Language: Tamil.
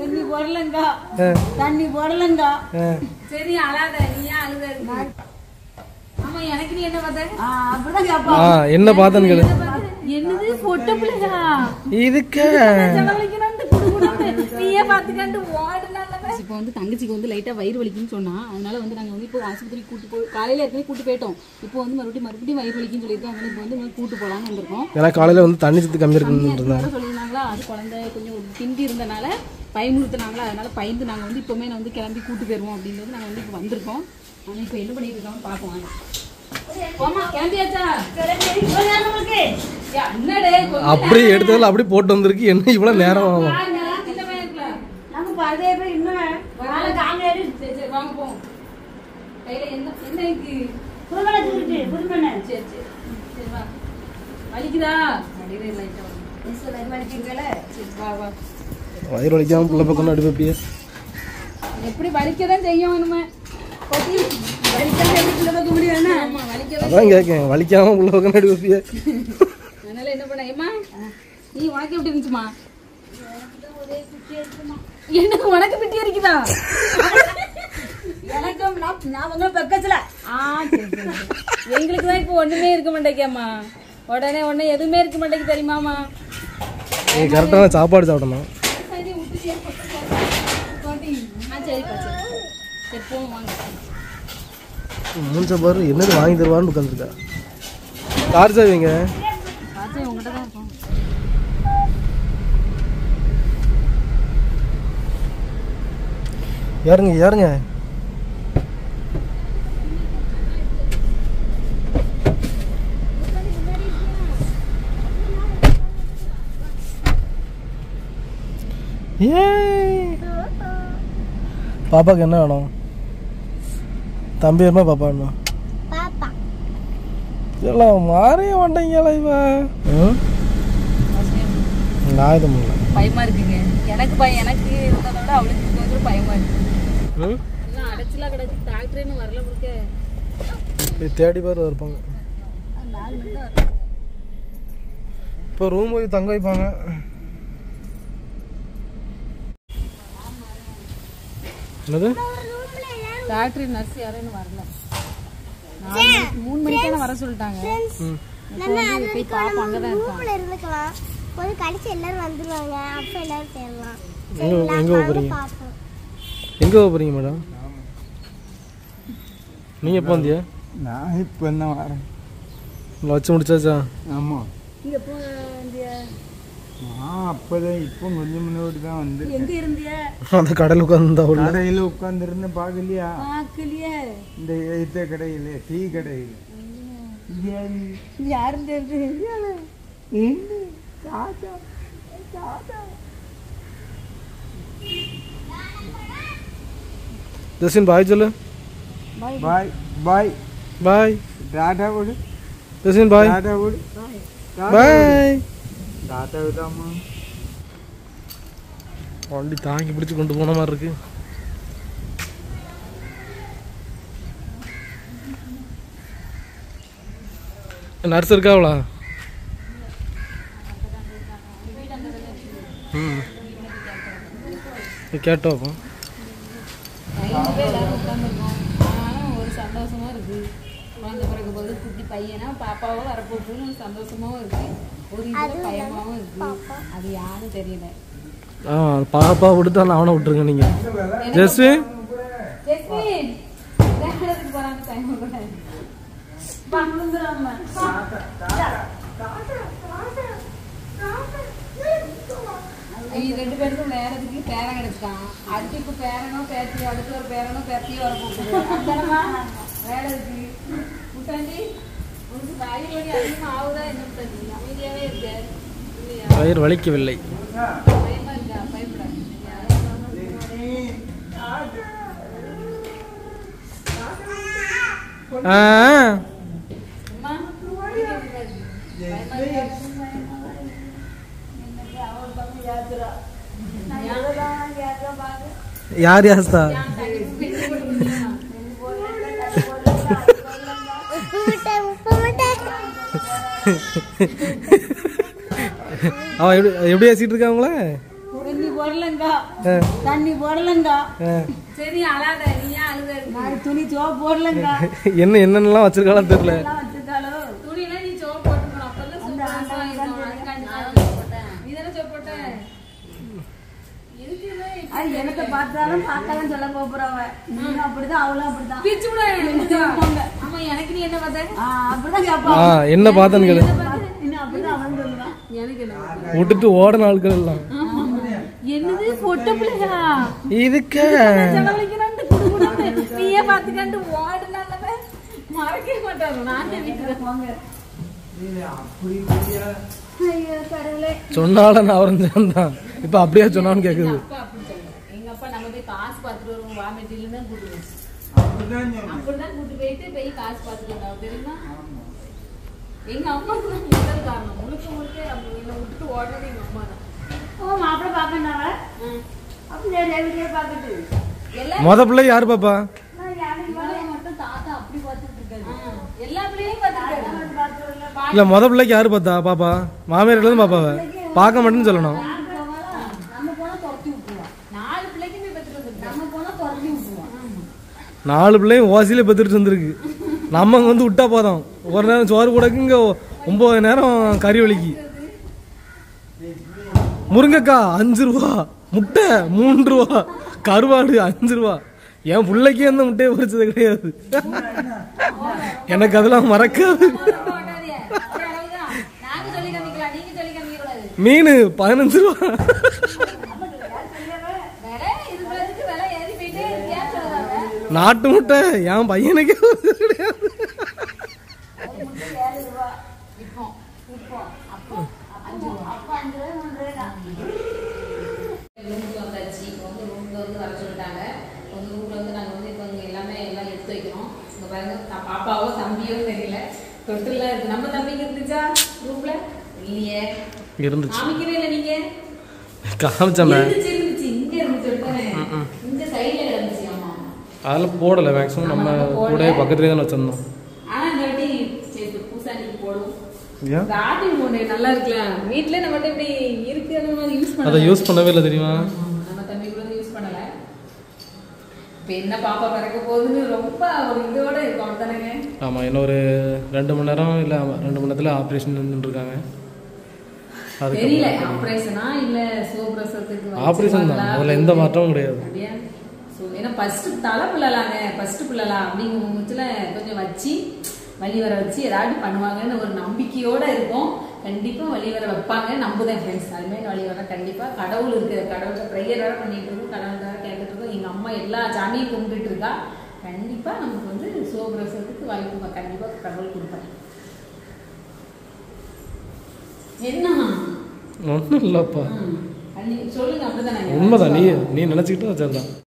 தண்ணி போடலங்கா ஆ, தண்ணி போடலங்கா ஆ. சரி அழாத நீ ஏன் அழுத ஆமா எனக்கு நீ என்ன பார்த்த ஆ, அப்படிதான் கேப்பா ஆ என்ன பார்த்தேன்னு கேளு என்னது பொட்ட பிள்ளையா இதுக்கு செலவழிக்கிறான்ட்டு குடுக்குறான்ட்டு நீயே பார்த்துக்கான்ட்டு ஓடுனால இப்போ வந்து தங்கச்சிக்கு வந்து லைட்டா வயிறு வலிக்குன்னு சொன்னா அதனால வந்து நாங்க வந்து இப்போ ஆஸ்பத்திரி கூட்டு போய் காலையில ஏற்கனவே கூட்டு போயிட்டோம் இப்போ வந்து மறுபடியும் மறுபடியும் வயிறு வலிக்குன்னு சொல்லியிருக்கோம் அதனால இப்போ வந்து இந்த மாதிரி கூட்டு போலான்னு வந்திருக்கோம் ஏன்னா காலையில வந்து தண்ணி சத்து கம்மி இருக்குன்னு இருந்தாங்க கூட சொல்லியிருந்தாங்களா அது குழந்தை கொஞ்சம் ஒரு திண்டி இருந்தனால பயமுறுத்தினாங்களா அதனால பயந்து நாங்க வந்து இப்போமே நான் வந்து கிளம்பி கூட்டு போயிருவோம் அப்படின்றது நாங்க வந்து இப்போ வந்திருக்கோம் ஆனா இப்போ என்ன பண்ணிட்டு இருக்கோம்னு பார்ப்போம் வாங்க. போம்மா, கிளம்பியாச்சா யா, என்னடே கொஞ்ச அப்படியே எடுத்ததில் அப்படியே போட்டு வந்திருக்கு என்ன இவ்வளவு நேரம் ஆகும் நேரம் நேரம் சின்ன பையன் இருக்குல்ல? நம்ம பழைய பேர் இன்னும் வாழை காங்கேடு. சரி சரி வாங்க போவோம் கையில என்ன என்ன இருக்கு புதுமனை தூக்கிட்டு புதுமனை சரி சரி சரி வா வலிக்குதா வலிக்குது லைட்டா வலிக்குங்களே சரி வா வா வயிறு வலிக்காம பிள்ளை பக்கம் அடி வைப்பிய எப்படி வலிக்கதான் செய்யும் இனிமே கொட்டி வலிக்காம எப்படி பிள்ளை பார்க்க முடியும் என்ன ஆமா வலிக்கதான் அதான் கேட்கேன் வலிக்காம பிள்ளை பக்கம் அடி வைப்பிய அதனால என்ன பண்ண ஏம்மா நீ உனக்கு எப்படி இருந்துச்சுமா எனக்கு உனக்கு பிட்டி இருக்குதா எனக்கும் நான் நான் வந்து பக்கத்துல ஆ சரி சரி சரி. எங்களுக்கு தான் இப்போ ஒண்ணுமே இருக்க மாட்டேங்கம்மா உடனே உடனே எதுவுமே இருக்க மாட்டேங்குது தெரியுமாமா நீ கரெக்டான சாப்பாடு சாப்பிடணும் சரி விட்டு சரி போட்டி ஆ சரிப்பா சரி சரி போவோம் வாங்க மூஞ்ச பாரு என்னது வாங்கி தருவான்னு உட்காந்துருக்கா கார் சாவிங்க ராஜா உங்கள்கிட்ட தான் இருக்கும் ஏறுங்க ஏறுங்க ஏய். பாப்பாக்கு என்ன வேணும் தம்பி வேணுமா பாப்பா வேணுமா எல்லாம் மாறிய மாட்டேங்களா இவன் ம்? நான் இது பண்ணல பயமா இருக்குங்க எனக்கு பயம் எனக்கு இருந்ததை விட அவளுக்கு கொஞ்சம் பயமா இருக்கு ம்? எல்லாம் அடைச்சலாம் கிடக்கு டாக்டர்னு வரல முழுக்க போய் தேடி பேர் இருப்பாங்க இப்போ ரூம் போய் தங்க வைப்பாங்க என்னது டாக்டர் நர்ஸ் யாரும் வரல நாலு மணிக்கு- மூணு மணிக்கு வர சொல்லிட்டாங்க ம் இப்போ வந்து போய் பார்ப்போம் அங்கதான் இருக்காங்க ரூம்ல இருந்துக்கலாம் கொஞ்சம் கழிச்சு எல்லாரும் வந்துருவாங்க அப்ப எல்லாரும் சேரலாம் எங்க எங்கே போக போகிறீங்க பார்ப்போம் எங்கே போக போகிறீங்க மேடம் நீங்கள் எப்போ வந்தியா நான் இப்போ தான் வரேன் உங்களை வச்சு முடிச்சாச்சா ஆமாம் நீங்க எப்போ இந்திய நான் அப்போதான் இப்போ கொஞ்சம் முன்னாடி தான் வந்து எங்க இருந்திய அந்த கடல் உட்காந்து உள்ள கடையில் உட்காந்துருந்து பார்க்கலையா பார்க்கலையே இந்த எழுத்த கடையில் டீ கடையில் யாரும் தெரிஞ்சு ஜஸ்டின் பாய் சொல்லு பாய் பாய் பாய் டாட்டா கொடு ஜஸ்டின் பாய் டாட்டா கொடு பாய் டாட்டா விடாமா வண்டி தாங்கி பிடிச்சி கொண்டு போன மாதிரி இருக்கு நர்ஸ் இருக்காவளா ம் கேட்டோம் அப்போ ஐந்து பேர் எல்லாரும் உட்காந்துருக்கோம் ஆனாலும் ஒரு சந்தோஷமா இருக்கு குழந்தை பிறக்க போது குட்டி பையனா பாப்பாவும் வரப்போகுதுன்னு ஒரு சந்தோஷமாவும் இருக்கு ஒரு இதுல பயமாவும் இருக்கு அது யாரும் தெரியல ஆ பாப்பா விட்டு நான் அவனை விட்டுருங்க நீங்கள் ஜெஸ்ஸு ஜெஸ்மின் விளையாடுறதுக்கு போறாங்க டைம் கூட இவங்க ரெண்டு பேருக்கும் விளையாடுறதுக்கு பேரன் கிடைச்சிட்டான் அடுத்து இப்போ பேரனோ பேத்தியோ அடுத்து ஒரு பேரனோ பேத்தியோ வர போகுது அந்தனமா விளையாடுறதுக்கு முட்டாண்டி உனக்கு வயிறு வலி அதிகமாக ஆகுதா என்ன முட்டாண்டி அமைதியாவே இருக்க இல்லையா வயிறு வலிக்கவில்லை பயமா இருக்கா பயப்படாது ஆ அம்மா பயமா இருக்கா யார் யாஸ்தா உப்பு முட்டை உப்பு முட்டை அவன் எப்படி எப்படி பேசிட்டு இருக்காங்களே வெண்ணி போல போடலங்கா ஆ, தண்ணி போடலங்கா ஆ. சரி அழாத நீ ஏன் அழுத நான் துணி சோப்பு போடலங்கா என்ன என்னென்னலாம் வச்சிருக்காலும் தெரியல எல்லாம் வச்சிருக்காளோ துணியெல்லாம் நீ சோப்பு போட்டுக்கணும் அப்பதான் சூப்பரா இருக்கும் அதுக்காண்டி தான் சோப்பு போட்டேன். நீ தானே சோப்பு போட்ட எதுக்கு இது? அது எனக்கு பார்த்தாலும் பார்த்தாலும் சொல்ல போறவ நீங்க அப்படிதான் அவளும் அப்படிதான் பிரிச்சு விட ஆமா எனக்கு நீ என்ன பார்த்த ஆ, அப்படிதான் ஆ கேப்பா என்ன பார்த்தேன்னு கேளு இன்னும் அப்படிதான் அவன் சொல்லுவான் எனக்கு என்ன பார்த்த? விட்டுட்டு ஓடின ஆட்கள் எல்லாம் என்னது பொட்ட பிள்ளையா இதுக்கு செலவழிக்கிறான்ட்டு குடு குடுன்னு நீயே பாத்துக்காண்டு ஓடுனாலவே மறக்கவே மாட்டாரு நானே வீட்டுல போங்க ஐயோ கடவுளே சொன்னால நான் அவரஞ்சேன் தான் இப்ப அப்படியே சொன்னான்னு கேக்குது அப்பா அப்படி சொல்லுங்க எங்க அப்பா நம்ம போய் காசு பார்த்துட்டு வருவோம் வாமிட்டில தான் கூட்டு போச்சு அப்படிதான் சொன்னேன். அப்படிதான் கூட்டு போயிட்டு போய் காசு பார்த்துட்டு வந்தாங்க தெரியுமா எங்க அம்மாவுக்கு தான் முதல் காரணம் முழுக்க முழுக்க அவங்க என்னை விட்டுட்டு ஓடுறது எங்க அம்மா தான் ஓ மாப்பிள்ள பாக்கண்டாவ அப்ப சரி வீட்லயே பாக்கட்டு எல்லா மொத பிள்ளை யாரு பாப்பா பிள்ளைய மட்டும் தாத்தா அப்படி பார்த்துட்டு இருக்காரு எல்லா பிள்ளையும் பார்த்துருக்காரு இல்ல மொத பிள்ளைக்கு யாரு பார்த்தா பாப்பா மாமியார் இருந்து பாப்பாவ பார்க்க மாட்டேன்னு சொல்லணும் நம்ம போனா துரத்தி விட்டுருவான் நாலு பிள்ளைக்குமே பெற்றுட்டு வந்துருக்காரு நம்ம போனா துரத்தி விட்டுருவான் நாலு பிள்ளையும் ஓசியில பெத்துட்டு இருந்திருக்கு நம்ம அங்க வந்து விட்டா போதும் ஒரு நேரம் சோறு கூடக்கு இங்க ஒன்பது நேரம் கறி வலிக்கு முருங்கக்காய் அஞ்சு ரூபா முட்டை மூன்று ரூபா கருவாடு அஞ்சு ரூபா என் பிள்ளைக்கு அந்த முட்டையை பொரிச்சது கிடையாது எனக்கு அதெல்லாம் மறக்காது ஓட்டாதீங்க. சரி, அவ்வளவுதான். நாங்க சொல்லி காமிக்கலாம் நீங்க சொல்லி காமிக்க கூடாது மீன் பதினஞ்சு ரூபா விலை இருக்கிறதுக்கு விலை ஏறி போயிட்டே இருக்கு ஏன் சொல்லுறாங்க நாட்டு முட்டை என் பையனுக்கே பொரிச்சது கிடையாது இப்போ இப்போ அப்போ அஞ்சு ரூபா அப்ப அஞ்சு ரூபாய் மூணு ரூபாய் தான் ரூமுக்கு வந்தாச்சு இப்போ வந்து ரூம்ல வந்து வர சொல்லிட்டாங்க வந்து ரூம்ல வந்து நாங்கள் வந்து இப்போ இங்கே எல்லாமே எல்லாம் எடுத்து வைக்கிறோம் இங்கே பாருங்க நான் பாப்பாவோ தம்பியோ தெரியல தொட்டிலாம் இருக்கு நம்ம தம்பிக்கு இருந்துச்சா ரூம்ல இல்லையே இருந்துச்சு காமிக்கவே இல்லை நீங்க காமிச்சமே இருந்துச்சு இருந்துச்சு இங்க இருந்துச்சு தானே இந்த சைடுல கிடந்துச்சு ஆமா அதில் போடலை மேக்ஸிமம் நம்ம கூட பக்கத்துலேயே தானே வச்சிருந்தோம் ஆனா இந்த வாட்டி சரி பூசாணிக்கு போடுவோம் ஏன் இந்த ஆட்டி போண்டை நல்லா இருக்குல்ல வீட்ல நம்மகிட்ட இப்படி இருக்கு அந்த மாதிரி யூஸ் அதை பண்ணலாம் யூஸ் பண்ணவே இல்லை தெரியுமா நம்ம தம்பி கூட யூஸ் பண்ணல இப்ப என்ன பாப்பா பிறக்க போகுதுன்னு ரொம்ப ஒரு இதோட இருக்கும் அவ்வளவுதானங்க ஆமாம் இன்னும் ஒரு ரெண்டு மணி நேரம் இல்லை ரெண்டு மணி நேரத்தில் ஆப்ரேஷன் இருக்காங்க தெரியல அதுக்கு ஆபரேஷனா இல்ல சோபிரசவத்துக்கு ஆப்ரேஷன் தான் அதில் எந்த மாற்றமும் கிடையாது அப்படியா ஸோ ஏன்னா ஃபர்ஸ்ட் தலை பிள்ளலாங்க ஃபர்ஸ்ட் பிள்ளலாம் அப்படிங்கிற முச்சில் கொஞ்சம் வச்சு வழி வர வச்சு ஏதாவது பண்ணுவாங்கன்னு ஒரு நம்பிக்கையோட இருக்கும் கண்டிப்பா வழி வர வைப்பாங்க நம்புதேன் ஃப்ரெண்ட்ஸ் அதுமாரி வழி வர கண்டிப்பா கடவுள் இருக்கு கடவுள்கிட்ட ப்ரேயர் வேற பண்ணிட்டு இருக்கோம் கடவுள் வேற கேட்டுட்டு இருக்கோம் எங்க அம்மா எல்லா சாமியும் கும்பிட்டுட்டு இருக்கா கண்டிப்பா நமக்கு வந்து சோபிரசவத்துக்கு வாய்ப்பு கண்டிப்பா கடவுள் கொடுப்பாரு என்ன ஒன்றும் இல்லைப்பா ம். கண்டி- சொல்லுங்க அப்படிதானே உண்மைதான் நீ நீ நினச்சிக்கிட்டு வச்சிருந்தான்